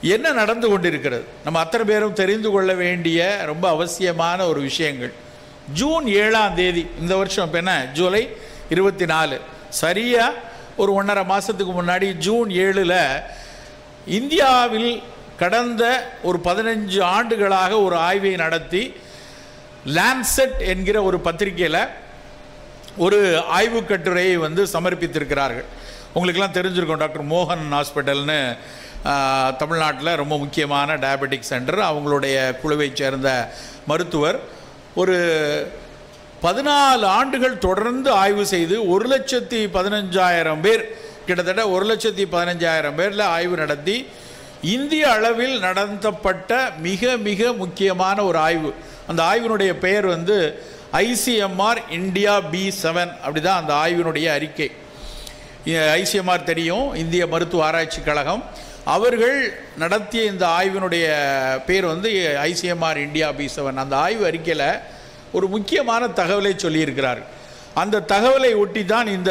என்ன நடந்து கொண்டிருக்கிறது நம்ம அத்தனை பேரும் தெரிந்து கொள்ள வேண்டிய ரொம்ப அவசியமான ஒரு விஷயங்கள் ஜூன் ஏழாம் தேதி இந்த வருஷம் இப்போ என்ன ஜூலை இருபத்தி நாலு சரியாக ஒரு ஒன்றரை மாதத்துக்கு முன்னாடி ஜூன் ஏழில் இந்தியாவில் கடந்த ஒரு பதினஞ்சு ஆண்டுகளாக ஒரு ஆய்வை நடத்தி லான்செட் என்கிற ஒரு பத்திரிகையில் ஒரு ஆய்வு கட்டுரையை வந்து சமர்ப்பித்திருக்கிறார்கள் உங்களுக்கெல்லாம் தெரிஞ்சிருக்கும் டாக்டர் மோகன் ஹாஸ்பிட்டல்னு தமிழ்நாட்டில் ரொம்ப முக்கியமான டயபெட்டிக் சென்டர் அவங்களுடைய குழுவைச் சேர்ந்த மருத்துவர் ஒரு பதினாலு ஆண்டுகள் தொடர்ந்து ஆய்வு செய்து ஒரு லட்சத்தி பதினஞ்சாயிரம் பேர் கிட்டத்தட்ட ஒரு லட்சத்தி பதினஞ்சாயிரம் பேரில் ஆய்வு நடத்தி இந்திய அளவில் நடத்தப்பட்ட மிக மிக முக்கியமான ஒரு ஆய்வு அந்த ஆய்வினுடைய பெயர் வந்து ஐசிஎம்ஆர் இந்தியா பி செவன் அப்படி தான் அந்த ஆய்வினுடைய அறிக்கை ஐசிஎம்ஆர் தெரியும் இந்திய மருத்துவ ஆராய்ச்சி கழகம் அவர்கள் நடத்திய இந்த ஆய்வினுடைய பேர் வந்து ஐசிஎம்ஆர் இந்தியா பி செவன் அந்த ஆய்வு அறிக்கையில் ஒரு முக்கியமான தகவலை சொல்லியிருக்கிறார்கள் அந்த தகவலை ஒட்டி தான் இந்த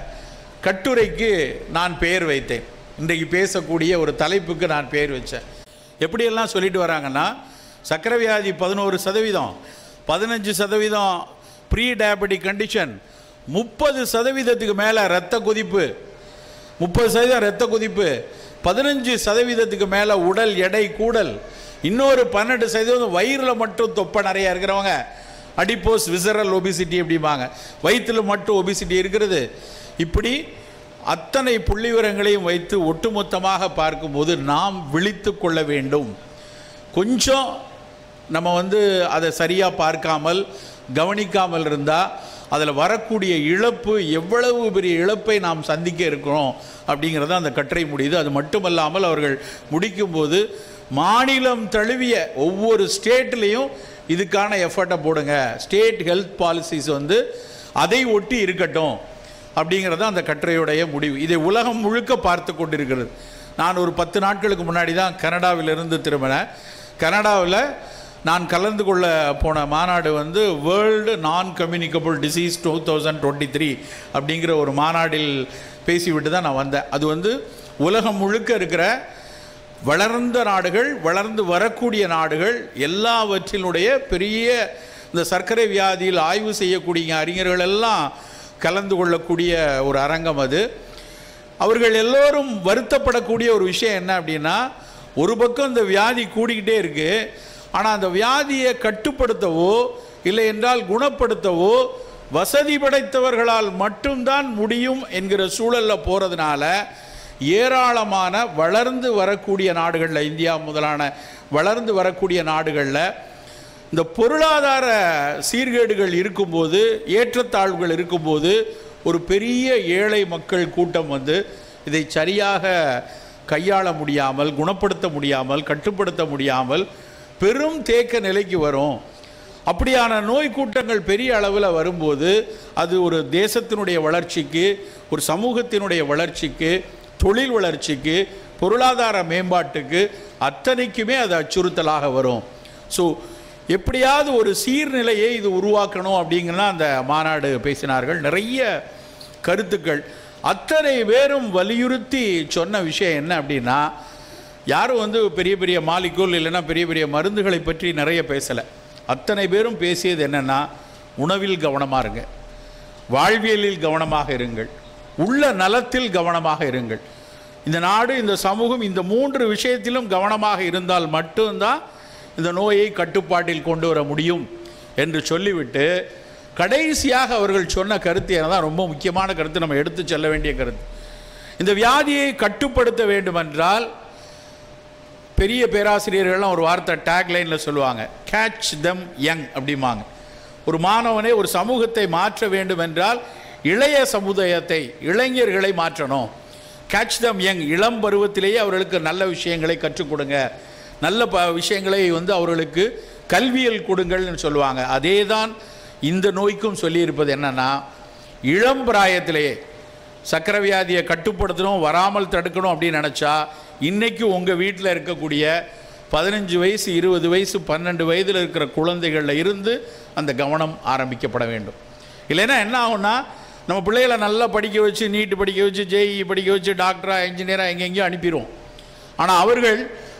கட்டுரைக்கு நான் பெயர் வைத்தேன் இன்றைக்கு பேசக்கூடிய ஒரு தலைப்புக்கு நான் பெயர் வச்சேன் எப்படியெல்லாம் சொல்லிட்டு வராங்கன்னா சக்கரை வியாதி பதினோரு சதவீதம் பதினஞ்சு சதவீதம் ப்ரீ டயபெட்டிக் கண்டிஷன் முப்பது சதவீதத்துக்கு மேலே ரத்த கொதிப்பு முப்பது சதவீதம் ரத்த கொதிப்பு பதினஞ்சு சதவீதத்துக்கு மேலே உடல் எடை கூடல் இன்னொரு பன்னெண்டு சதவீதம் வயிறில் மட்டும் தொப்பை நிறைய இருக்கிறவங்க அடிப்போஸ் விசரல் ஒபிசிட்டி அப்படிம்பாங்க வயிற்றில் மட்டும் ஒபிசிட்டி இருக்கிறது இப்படி அத்தனை புள்ளிவிவரங்களையும் வைத்து ஒட்டுமொத்தமாக பார்க்கும்போது நாம் விழித்து கொள்ள வேண்டும் கொஞ்சம் நம்ம வந்து அதை சரியாக பார்க்காமல் கவனிக்காமல் இருந்தால் அதில் வரக்கூடிய இழப்பு எவ்வளவு பெரிய இழப்பை நாம் சந்திக்க இருக்கிறோம் அப்படிங்கிறத அந்த கட்டுரை முடியுது அது மட்டுமல்லாமல் அவர்கள் முடிக்கும்போது மாநிலம் தழுவிய ஒவ்வொரு ஸ்டேட்லேயும் இதுக்கான எஃபர்ட்டை போடுங்க ஸ்டேட் ஹெல்த் பாலிசிஸ் வந்து அதை ஒட்டி இருக்கட்டும் அப்படிங்கிறது அந்த கட்டுரையுடைய முடிவு இதை உலகம் முழுக்க பார்த்து கொண்டிருக்கிறது நான் ஒரு பத்து நாட்களுக்கு முன்னாடி தான் கனடாவிலிருந்து திரும்பினேன் கனடாவில் நான் கலந்து கொள்ள போன மாநாடு வந்து world non communicable disease two thousand twenty three அப்படிங்கிற ஒரு மாநாடில் பேசிவிட்டு தான் நான் வந்தேன் அது வந்து உலகம் முழுக்க இருக்கிற வளர்ந்த நாடுகள் வளர்ந்து வரக்கூடிய நாடுகள் எல்லாவற்றினுடைய பெரிய இந்த சர்க்கரை வியாதியில் ஆய்வு செய்யக்கூடிய அறிஞர்கள் எல்லாம் கலந்து கொள்ளக்கூடிய ஒரு அரங்கம் அது அவர்கள் எல்லோரும் வருத்தப்படக்கூடிய ஒரு விஷயம் என்ன அப்படின்னா ஒரு பக்கம் இந்த வியாதி கூடிக்கிட்டே இருக்கு ஆனால் அந்த வியாதியை கட்டுப்படுத்தவோ இல்லை என்றால் குணப்படுத்தவோ வசதி படைத்தவர்களால் மட்டும்தான் முடியும் என்கிற சூழலில் போகிறதுனால ஏராளமான வளர்ந்து வரக்கூடிய நாடுகளில் இந்தியா முதலான வளர்ந்து வரக்கூடிய நாடுகளில் இந்த பொருளாதார சீர்கேடுகள் இருக்கும்போது ஏற்றத்தாழ்வுகள் இருக்கும்போது ஒரு பெரிய ஏழை மக்கள் கூட்டம் வந்து இதை சரியாக கையாள முடியாமல் குணப்படுத்த முடியாமல் கட்டுப்படுத்த முடியாமல் பெரும் தேக்க நிலைக்கு வரும் அப்படியான நோய் கூட்டங்கள் பெரிய அளவில் வரும்போது அது ஒரு தேசத்தினுடைய வளர்ச்சிக்கு ஒரு சமூகத்தினுடைய வளர்ச்சிக்கு தொழில் வளர்ச்சிக்கு பொருளாதார மேம்பாட்டுக்கு அத்தனைக்குமே அது அச்சுறுத்தலாக வரும் ஸோ எப்படியாவது ஒரு சீர்நிலையை இது உருவாக்கணும் அப்படிங்கன்னா அந்த மாநாடு பேசினார்கள் நிறைய கருத்துக்கள் அத்தனை பேரும் வலியுறுத்தி சொன்ன விஷயம் என்ன அப்படின்னா யாரும் வந்து பெரிய பெரிய மாலிக்கூல் இல்லைன்னா பெரிய பெரிய மருந்துகளை பற்றி நிறைய பேசலை அத்தனை பேரும் பேசியது என்னென்னா உணவில் கவனமாக இருங்க வாழ்வியலில் கவனமாக இருங்கள் உள்ள நலத்தில் கவனமாக இருங்கள் இந்த நாடு இந்த சமூகம் இந்த மூன்று விஷயத்திலும் கவனமாக இருந்தால் மட்டும்தான் இந்த நோயை கட்டுப்பாட்டில் கொண்டு வர முடியும் என்று சொல்லிவிட்டு கடைசியாக அவர்கள் சொன்ன கருத்து தான் ரொம்ப முக்கியமான கருத்து நம்ம எடுத்து செல்ல வேண்டிய கருத்து இந்த வியாதியை கட்டுப்படுத்த வேண்டுமென்றால் பெரிய பேராசிரியர்கள்லாம் ஒரு வார்த்தை டேக்லைனில் சொல்லுவாங்க கேட்ச் தம் யங் அப்படிம்பாங்க ஒரு மாணவனை ஒரு சமூகத்தை மாற்ற வேண்டும் என்றால் இளைய சமுதாயத்தை இளைஞர்களை மாற்றணும் கேட்ச் தம் யங் இளம் பருவத்திலேயே அவர்களுக்கு நல்ல விஷயங்களை கற்றுக் கொடுங்க நல்ல ப விஷயங்களை வந்து அவர்களுக்கு கல்வியல் கொடுங்கள்னு சொல்லுவாங்க அதே தான் இந்த நோய்க்கும் சொல்லியிருப்பது என்னன்னா இளம் பிராயத்திலேயே சக்கரை வியாதியை கட்டுப்படுத்தணும் வராமல் தடுக்கணும் அப்படின்னு நினச்சா இன்றைக்கி உங்கள் வீட்டில் இருக்கக்கூடிய பதினஞ்சு வயசு இருபது வயசு பன்னெண்டு வயதில் இருக்கிற குழந்தைகளில் இருந்து அந்த கவனம் ஆரம்பிக்கப்பட வேண்டும் இல்லைன்னா என்ன ஆகும்னா நம்ம பிள்ளைகளை நல்லா படிக்க வச்சு நீட்டு படிக்க வச்சு ஜேஇ படிக்க வச்சு டாக்டராக இன்ஜினியராக எங்கெங்கேயோ அனுப்பிடுவோம் ஆனால் அவர்கள்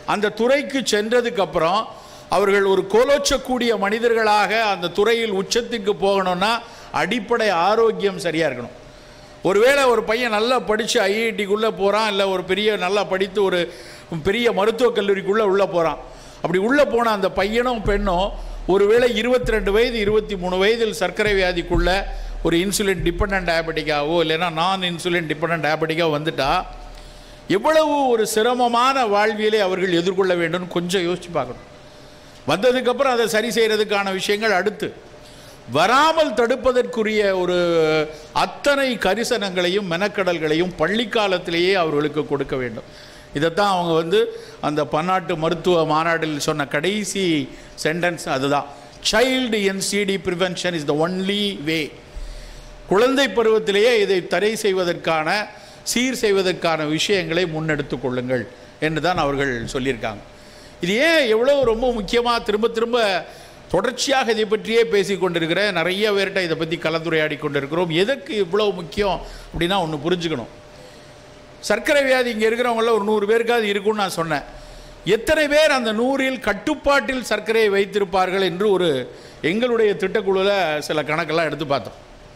அந்த துறைக்கு சென்றதுக்கு அப்புறம் அவர்கள் ஒரு கோலோச்சக்கூடிய மனிதர்களாக அந்த துறையில் உச்சத்துக்கு போகணும்னா அடிப்படை ஆரோக்கியம் சரியாக இருக்கணும் ஒருவேளை ஒரு பையன் நல்லா படித்து ஐஐடிக்குள்ளே போகிறான் இல்லை ஒரு பெரிய நல்லா படித்து ஒரு பெரிய மருத்துவக் கல்லூரிக்குள்ளே உள்ளே போகிறான் அப்படி உள்ளே போன அந்த பையனும் பெண்ணும் ஒருவேளை இருபத்தி ரெண்டு வயது இருபத்தி மூணு வயதில் சர்க்கரை வியாதிக்குள்ள ஒரு இன்சுலின் டிபெண்ட் டயபெட்டிக்காவோ இல்லைன்னா நான் இன்சுலின் டிபெண்ட் டயபெட்டிக்காவோ வந்துட்டா எவ்வளவு ஒரு சிரமமான வாழ்வியலை அவர்கள் எதிர்கொள்ள வேண்டும்னு கொஞ்சம் யோசிச்சு பார்க்கணும் வந்ததுக்கப்புறம் அதை சரி செய்கிறதுக்கான விஷயங்கள் அடுத்து வராமல் தடுப்பதற்குரிய ஒரு அத்தனை கரிசனங்களையும் மெனக்கடல்களையும் பள்ளி காலத்திலேயே அவர்களுக்கு கொடுக்க வேண்டும் இதைத்தான் அவங்க வந்து அந்த பன்னாட்டு மருத்துவ மாநாட்டில் சொன்ன கடைசி சென்டென்ஸ் அதுதான் child NCD prevention is the only way குழந்தை பருவத்திலேயே இதை தடை செய்வதற்கான சீர் செய்வதற்கான விஷயங்களை முன்னெடுத்து கொள்ளுங்கள் என்று தான் அவர்கள் சொல்லியிருக்காங்க இது ஏன் எவ்வளோ ரொம்ப முக்கியமாக திரும்ப திரும்ப தொடர்ச்சியாக இதை பற்றியே பேசி கொண்டிருக்கிற நிறைய பேர்கிட்ட இதை பற்றி கலந்துரையாடி கொண்டிருக்கிறோம் எதற்கு இவ்வளோ முக்கியம் அப்படின்னா ஒன்று புரிஞ்சுக்கணும் சர்க்கரை வியாதி இங்கே இருக்கிறவங்கள ஒரு நூறு பேருக்காவது இருக்கும்னு நான் சொன்னேன் எத்தனை பேர் அந்த நூறில் கட்டுப்பாட்டில் சர்க்கரையை வைத்திருப்பார்கள் என்று ஒரு எங்களுடைய திட்டக்குழுவில் சில கணக்கெல்லாம் எடுத்து பார்த்தோம்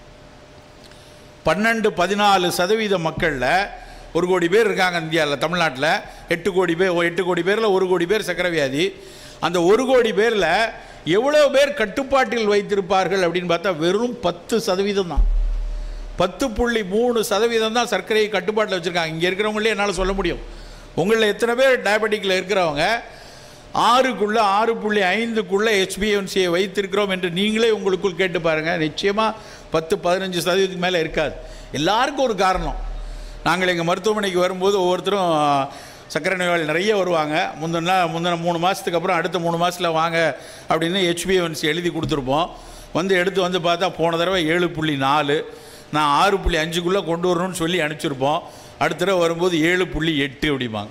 பன்னெண்டு பதினாலு சதவீத மக்களில் ஒரு கோடி பேர் இருக்காங்க இந்தியாவில் தமிழ்நாட்டில் எட்டு கோடி பேர் எட்டு கோடி பேரில் ஒரு கோடி பேர் சர்க்கரை வியாதி அந்த ஒரு கோடி பேரில் எவ்வளோ பேர் கட்டுப்பாட்டில் வைத்திருப்பார்கள் அப்படின்னு பார்த்தா வெறும் பத்து சதவீதம் தான் பத்து புள்ளி மூணு சதவீதம் தான் சர்க்கரையை கட்டுப்பாட்டில் வச்சுருக்காங்க இங்கே இருக்கிறவங்களே என்னால் சொல்ல முடியும் உங்களில் எத்தனை பேர் டயபெட்டிக்கில் இருக்கிறவங்க ஆறுக்குள்ளே ஆறு புள்ளி ஐந்துக்குள்ளே ஹெச்பிஎன்சியை வைத்திருக்கிறோம் என்று நீங்களே உங்களுக்குள் கேட்டு பாருங்கள் நிச்சயமாக பத்து பதினஞ்சு சதவீதத்துக்கு மேலே இருக்காது எல்லாருக்கும் ஒரு காரணம் நாங்கள் எங்கள் மருத்துவமனைக்கு வரும்போது ஒவ்வொருத்தரும் சர்க்கரை நோயாளி நிறைய வருவாங்க முந்தின நாள் முந்தின மூணு மாதத்துக்கு அப்புறம் அடுத்த மூணு மாதத்தில் வாங்க அப்படின்னு ஹெச்பிஎன்சி எழுதி கொடுத்துருப்போம் வந்து எடுத்து வந்து பார்த்தா போன தடவை ஏழு புள்ளி நாலு நான் ஆறு புள்ளி அஞ்சுக்குள்ளே கொண்டு வரணும்னு சொல்லி அனுப்பிச்சிருப்போம் அடுத்த தடவை வரும்போது ஏழு புள்ளி எட்டு அப்படிம்பாங்க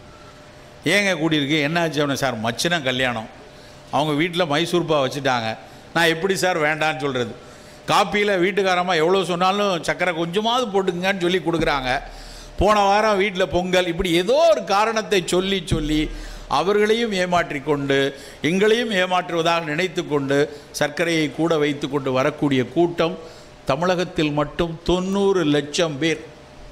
ஏங்க கூடியிருக்கு என்னாச்சு அவனை சார் மச்சின கல்யாணம் அவங்க வீட்டில் மைசூர்பா வச்சுட்டாங்க நான் எப்படி சார் வேண்டான்னு சொல்கிறது காப்பியில் வீட்டுக்காரம்மா எவ்வளோ சொன்னாலும் சக்கரை கொஞ்சமாவது போட்டுக்குங்கன்னு சொல்லி கொடுக்குறாங்க போன வாரம் வீட்டில் பொங்கல் இப்படி ஏதோ ஒரு காரணத்தை சொல்லி சொல்லி அவர்களையும் ஏமாற்றிக் கொண்டு எங்களையும் ஏமாற்றுவதாக நினைத்து கொண்டு சர்க்கரையை கூட வைத்து கொண்டு வரக்கூடிய கூட்டம் தமிழகத்தில் மட்டும் தொண்ணூறு லட்சம் பேர்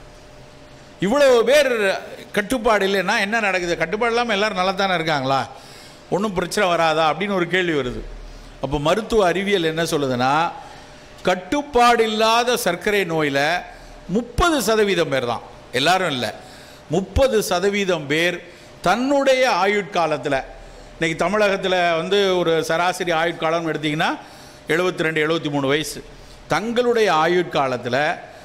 இவ்வளவு பேர் கட்டுப்பாடு இல்லைன்னா என்ன நடக்குது கட்டுப்பாடு இல்லாமல் எல்லாரும் நல்லா தானே இருக்காங்களா ஒன்றும் பிரச்சனை வராதா அப்படின்னு ஒரு கேள்வி வருது அப்போ மருத்துவ அறிவியல் என்ன சொல்லுதுன்னா கட்டுப்பாடு இல்லாத சர்க்கரை நோயில் முப்பது சதவீதம் பேர் தான் எல்லாரும் இல்லை முப்பது சதவீதம் பேர் தன்னுடைய ஆயுட்காலத்தில் இன்னைக்கு தமிழகத்தில் வந்து ஒரு சராசரி ஆயுட்காலம் எடுத்திங்கன்னா எழுபத்தி ரெண்டு எழுபத்தி மூணு வயசு தங்களுடைய ஆயுட்காலத்தில்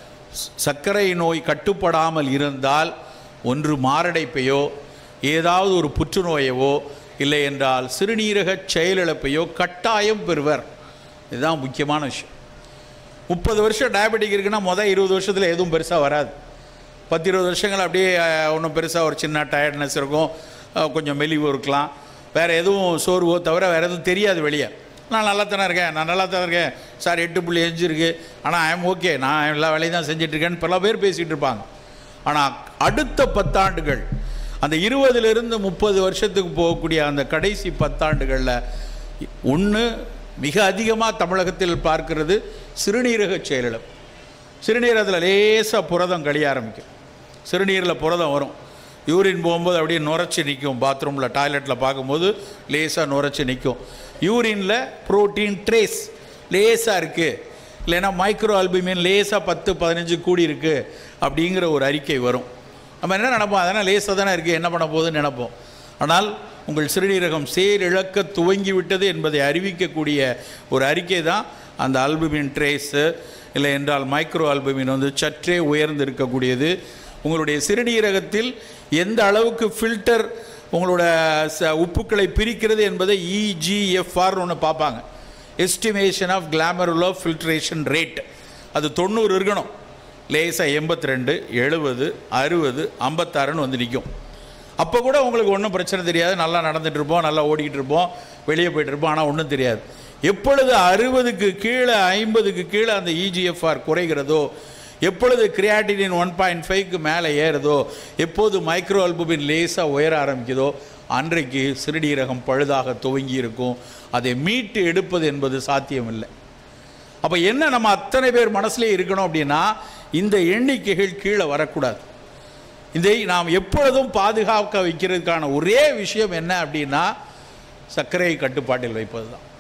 சர்க்கரை நோய் கட்டுப்படாமல் இருந்தால் ஒன்று மாரடைப்பையோ ஏதாவது ஒரு புற்றுநோயவோ இல்லை என்றால் சிறுநீரக செயலிழப்பையோ கட்டாயம் பெறுவர் இதுதான் முக்கியமான விஷயம் முப்பது வருஷம் டயபெட்டிக் இருக்குன்னா மொதல் இருபது வருஷத்தில் எதுவும் பெருசாக வராது பத்து இருபது வருஷங்கள் அப்படியே ஒன்றும் பெருசாக ஒரு சின்ன டயர்ட்னஸ் இருக்கும் அஹ், கொஞ்சம் மெலிவு இருக்கலாம் வேறு எதுவும் சோர்வோ தவிர வேறு எதுவும் தெரியாது வெளியே நான் நல்லா தானே இருக்கேன் நான் நல்லா தானே இருக்கேன் சார் எட்டு புள்ளி அஞ்சு இருக்குது ஆனால் ஐம் ஓகே நான் எல்லா வேலையும் தான் செஞ்சிட்ருக்கேன்னு பல பேர் பேசிகிட்டு இருப்பாங்க ஆனால் அடுத்த பத்தாண்டுகள் அந்த இருபதுலேருந்து முப்பது வருஷத்துக்கு போகக்கூடிய அந்த கடைசி பத்தாண்டுகளில் ஒன்று மிக அதிகமாக தமிழகத்தில் பார்க்கிறது சிறுநீரக செயலிழப்பு சிறுநீரகத்தில் லேசாக புரதம் கழிய ஆரம்பிக்கும் சிறுநீரில் புரதம் வரும் யூரின் போகும்போது அப்படியே நுரைச்சி நிற்கும் பாத்ரூமில் டாய்லெட்டில் பார்க்கும்போது லேசாக நுரைச்சி நிற்கும் யூரினில் புரோட்டீன் ட்ரேஸ் லேசாக இருக்குது இல்லைன்னா மைக்ரோ அல்புமின் லேசாக பத்து பதினஞ்சு கூடி இருக்குது அப்படிங்கிற ஒரு அறிக்கை வரும் நம்ம என்ன நினைப்போம் அதனால் லேசாக தானே இருக்குது என்ன பண்ண போகுதுன்னு நினைப்போம் ஆனால் உங்கள் சிறுநீரகம் செயலிழக்க துவங்கி விட்டது என்பதை அறிவிக்கக்கூடிய ஒரு அறிக்கை தான் அந்த அல்புமின் ட்ரேஸு இல்லை என்றால் மைக்ரோ அல்புமின் வந்து சற்றே உயர்ந்து இருக்கக்கூடியது உங்களுடைய சிறுநீரகத்தில் எந்த அளவுக்கு ஃபில்டர் உங்களோட ச உப்புக்களை பிரிக்கிறது என்பதை இஜிஎஃப்ஆர்னு ஒன்று பார்ப்பாங்க estimation of glomerular filtration rate அது தொண்ணூறு இருக்கணும் லேசாக எண்பத்தி ரெண்டு எழுபது அறுபது ஐம்பத்தாறுன்னு வந்து நிற்கும் அப்போ கூட உங்களுக்கு ஒன்றும் பிரச்சனை தெரியாது நல்லா நடந்துட்டு இருப்போம் நல்லா ஓடிக்கிட்டு இருப்போம் வெளியே போயிட்டு இருப்போம் ஆனால் ஒன்றும் தெரியாது எப்பொழுது அறுபதுக்கு கீழே ஐம்பதுக்கு கீழே அந்த இஜிஎஃப்ஆர் குறைகிறதோ எப்பொழுது கிரியாட்டினின் ஒன் பாயிண்ட் ஃபைவ்க்கு மேலே ஏறுதோ எப்போது மைக்ரோ அல்புமின் லேசாக உயர ஆரம்பிக்குதோ அன்றைக்கு சிறுநீரகம் பழுதாக துவங்கி இருக்கும் அதை மீட்டு எடுப்பது என்பது சாத்தியமில்லை அப்போ என்ன நம்ம அத்தனை பேர் மனசுலே இருக்கணும் அப்படின்னா இந்த எண்ணிக்கைகள் கீழே வரக்கூடாது இதை நாம் எப்பொழுதும் பாதுகாக்க வைக்கிறதுக்கான ஒரே விஷயம் என்ன அப்படின்னா சர்க்கரையை கட்டுப்பாட்டில் வைப்பது தான்